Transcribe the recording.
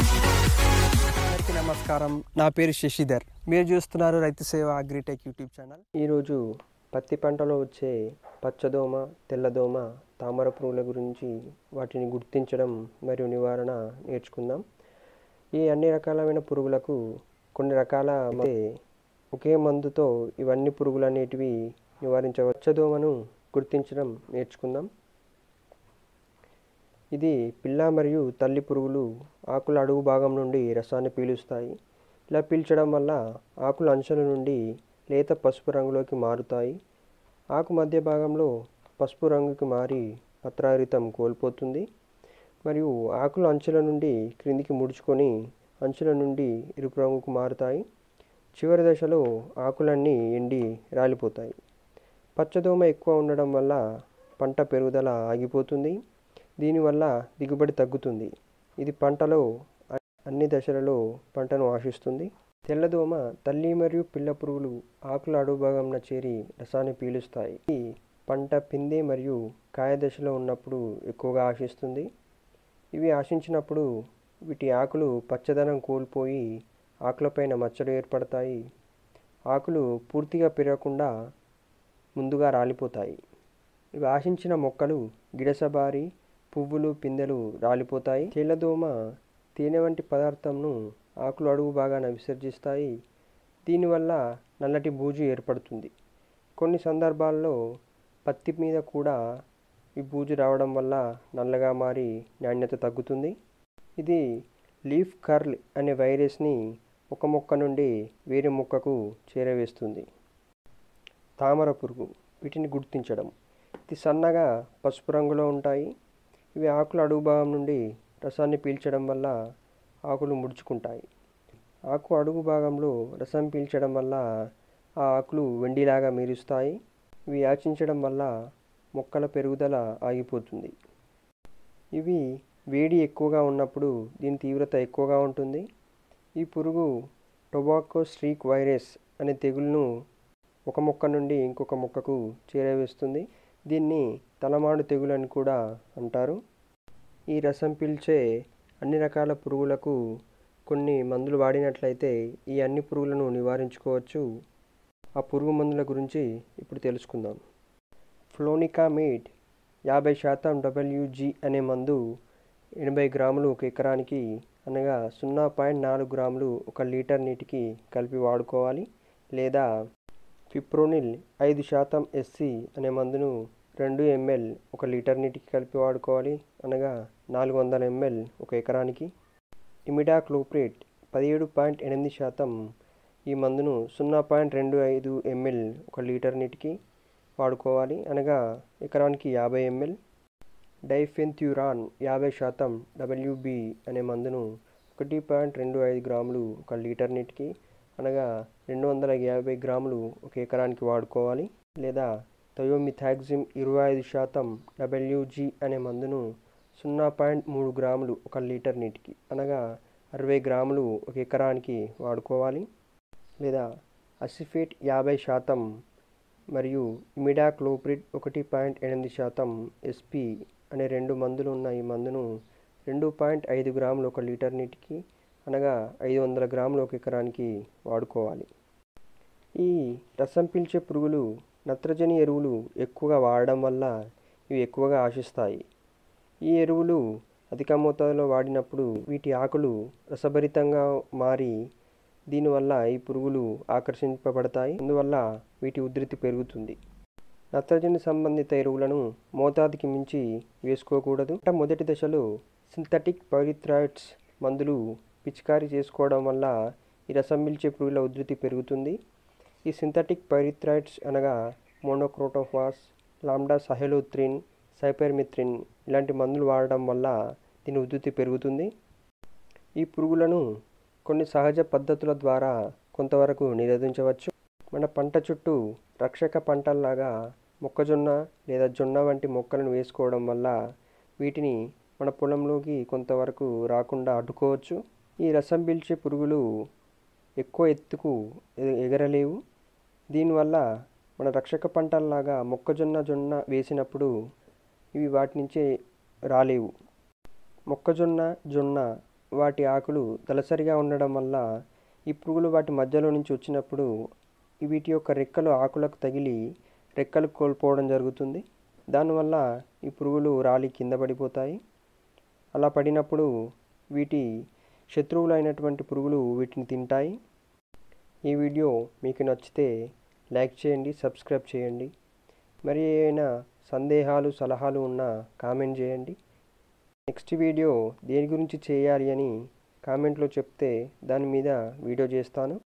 అందరికీ నమస్కారం నా పేరు శశిధర్ మీరు చూస్తున్నారు రైతు సేవ అగ్రిటెక్ యూట్యూబ్ ఛానల్ ఈరోజు పత్తి పంటలో వచ్చే పచ్చదోమ తెల్లదోమ తామర పురుగుల గురించి వాటిని గుర్తించడం మరియు నివారణ నేర్చుకుందాం ఈ అన్ని రకాలైన పురుగులకు కొన్ని రకాల అయితే ఒకే మందుతో ఇవన్నీ పురుగులు అనేటివి నివారించవచ్చు పచ్చదోమను గుర్తించడం నేర్చుకుందాం ఇది పిల్ల మరియు తల్లి పురుగులు ఆకుల అడుగు భాగం నుండి రసాన్ని పీలుస్తాయి ఇలా పీల్చడం వల్ల ఆకుల అంచుల నుండి లేత పసుపు రంగులోకి మారుతాయి ఆకు మధ్య భాగంలో పసుపు రంగుకి మారి పత్రారితం కోల్పోతుంది మరియు ఆకుల అంచుల నుండి క్రిందికి ముడుచుకొని అంచుల నుండి ఎరుపు రంగుకు మారుతాయి చివరి దశలో ఆకులన్నీ ఎండి రాలిపోతాయి పచ్చదోమ ఎక్కువ ఉండడం వల్ల పంట పెరుగుదల ఆగిపోతుంది దీనివల్ల దిగుబడి తగ్గుతుంది ఇది పంటలో అ- అన్ని దశలలో పంటను ఆశిస్తుంది తెల్లదోమ తల్లి మరియు పిల్ల పురుగులు ఆకుల అడుగు భాగంన చేరి రసాన్ని పీలుస్తాయి ఈ పంట పిందె మరియు కాయ దశలో ఉన్నప్పుడు ఎక్కువగా ఆశిస్తుంది ఇవి ఆశించినప్పుడు వీటి ఆకులు పచ్చదనం కోల్పోయి ఆకులపైన మచ్చలు ఏర్పడతాయి ఆకులు పూర్తిగా పెరగకుండా ముందుగా రాలిపోతాయి ఇవి ఆశించిన మొక్కలు గిడసబారి పువ్వులు పిందెలు రాలిపోతాయి తెల్లదోమ తేనె వంటి పదార్థంను ఆకులు అడుగు భాగాన విసర్జిస్తాయి దీనివల్ల నల్లటి బూజు ఏర్పడుతుంది కొన్ని సందర్భాల్లో పత్తి మీద కూడా ఈ బూజు రావడం వల్ల నల్లగా మారి నాణ్యత తగ్గుతుంది ఇది లీఫ్ కర్ల్ అనే వైరస్ని ఒక మొక్క నుండి వేరే మొక్కకు చేరవేస్తుంది తామర పురుగు వీటిని గుర్తించడం ఇది సన్నగా పసుపు రంగులో ఉంటాయి ఇవి ఆకుల అడుగు భాగం నుండి రసాన్ని పీల్చడం వల్ల ఆకులు ముడుచుకుంటాయి ఆకు అడుగు భాగంలో రసం పీల్చడం వల్ల ఆ ఆకులు వెండిలాగా మెరుస్తాయి ఇవి యాచించడం వల్ల మొక్కల పెరుగుదల ఆగిపోతుంది ఇవి వేడి ఎక్కువగా ఉన్నప్పుడు దీని తీవ్రత ఎక్కువగా ఉంటుంది ఈ పురుగు టొబాకో స్ట్రీక్ వైరస్ అనే తెగులును ఒక మొక్క నుండి ఇంకొక మొక్కకు చేరవేస్తుంది దీన్ని తలమాడు తెగులు అని కూడా అంటారు ఈ రసం పీల్చే అన్ని రకాల పురుగులకు కొన్ని మందులు వాడినట్లయితే ఈ అన్ని పురుగులను నివారించుకోవచ్చు ఆ పురుగు మందుల గురించి ఇప్పుడు తెలుసుకుందాం ఫ్లోనికామేట్ యాభై శాతం డబ్ల్యూజీ అనే మందు ఎనభై గ్రాములు ఒక ఎకరానికి అనగా సున్నా పాయింట్ నాలుగు గ్రాములు ఒక లీటర్ నీటికి కలిపి వాడుకోవాలి లేదా ఫిప్రోనిల్ ఐదు శాతం ఎస్సి అనే మందును రెండు ఎంఎల్ ఒక లీటర్ నీటికి కలిపి వాడుకోవాలి అనగా నాలుగు వందల ఎంఎల్ ఒక ఎకరానికి ఇమిడాక్లోప్రేట్ పదిహేడు పాయింట్ ఎనిమిది శాతం ఈ మందును సున్నా పాయింట్ రెండు ఐదు ఎంఎల్ ఒక లీటర్ నీటికి వాడుకోవాలి అనగా ఎకరానికి యాభై ఎంఎల్ డైఫెన్థ్యూరాన్ యాభై శాతం డబ్ల్యూబి అనే మందును ఒకటి పాయింట్ రెండు ఐదు గ్రాములు ఒక లీటర్ నీటికి అనగా రెండు వందల యాభై గ్రాములు ఒక ఎకరానికి వాడుకోవాలి లేదా థయోమిథాక్సిమ్ ఇరవై ఐదు శాతం డబ్ల్యూజీ అనే మందును సున్నా పాయింట్ మూడు గ్రాములు ఒక లీటర్ నీటికి అనగా అరవై గ్రాములు ఒక ఎకరానికి వాడుకోవాలి లేదా అసిఫేట్ యాభై శాతం మరియు ఇమిడాక్లోప్రిడ్ ఒకటి పాయింట్ ఎనిమిది శాతం ఎస్పి అనే రెండు మందులు ఉన్న ఈ మందును రెండు పాయింట్ ఐదు గ్రాములు ఒక లీటర్ నీటికి అనగా ఐదు వందల గ్రాములు ఒక ఎకరానికి వాడుకోవాలి ఈ రసం పీల్చే పురుగులు నత్రజని ఎరువులు ఎక్కువగా వాడడం వల్ల ఇవి ఎక్కువగా ఆశిస్తాయి ఈ ఎరువులు అధిక మోతాదులో వాడినప్పుడు వీటి ఆకులు రసభరితంగా మారి దీనివల్ల ఈ పురుగులు ఆకర్షింపబడతాయి అందువల్ల వీటి ఉధృతి పెరుగుతుంది నత్రజని సంబంధిత ఎరువులను మోతాదుకి మించి వేసుకోకూడదు పంట మొదటి దశలో సింథటిక్ పైరిథ్రాయిడ్స్ మందులు పిచికారీ చేసుకోవడం వల్ల ఈ రసం పీల్చే పురుగుల ఉధృతి పెరుగుతుంది ఈ సింథటిక్ పైరిథ్రాయిడ్స్ అనగా మోనోక్రోటోఫాస్ లాండా సహెలోత్రిన్ సైపర్మిత్రిన్ ఇలాంటి మందులు వాడడం వల్ల దీని ఉధృతి పెరుగుతుంది ఈ పురుగులను కొన్ని సహజ పద్ధతుల ద్వారా కొంతవరకు నిరోధించవచ్చు మన పంట చుట్టూ రక్షక పంటల్లాగా మొక్కజొన్న లేదా జొన్న వంటి మొక్కలను వేసుకోవడం వల్ల వీటిని మన పొలంలోకి కొంతవరకు రాకుండా అడ్డుకోవచ్చు ఈ రసం పీల్చే పురుగులు ఎక్కువ ఎత్తుకు ఎ- ఎగరలేవు దీనివల్ల మన రక్షక పంటల్లాగా మొక్కజొన్న జొన్న వేసినప్పుడు ఇవి వాటి నుంచే రాలేవు మొక్కజొన్న జొన్న వాటి ఆకులు దళసరిగా ఉండడం వల్ల ఈ పురుగులు వాటి మధ్యలో నుంచి వచ్చినప్పుడు వీటి యొక్క రెక్కలు ఆకులకు తగిలి రెక్కలు కోల్పోవడం జరుగుతుంది దానివల్ల ఈ పురుగులు రాలి కింద పడిపోతాయి అలా పడినప్పుడు వీటి శత్రువులు అయినటువంటి పురుగులు వీటిని తింటాయి ఈ వీడియో మీకు నచ్చితే లైక్ చేయండి సబ్స్క్రైబ్ చేయండి మరి ఏమైనా సందేహాలు సలహాలు ఉన్నా కామెంట్ చేయండి నెక్స్ట్ వీడియో దేని గురించి చేయాలి అని కామెంట్లో చెప్తే దాని మీద వీడియో చేస్తాను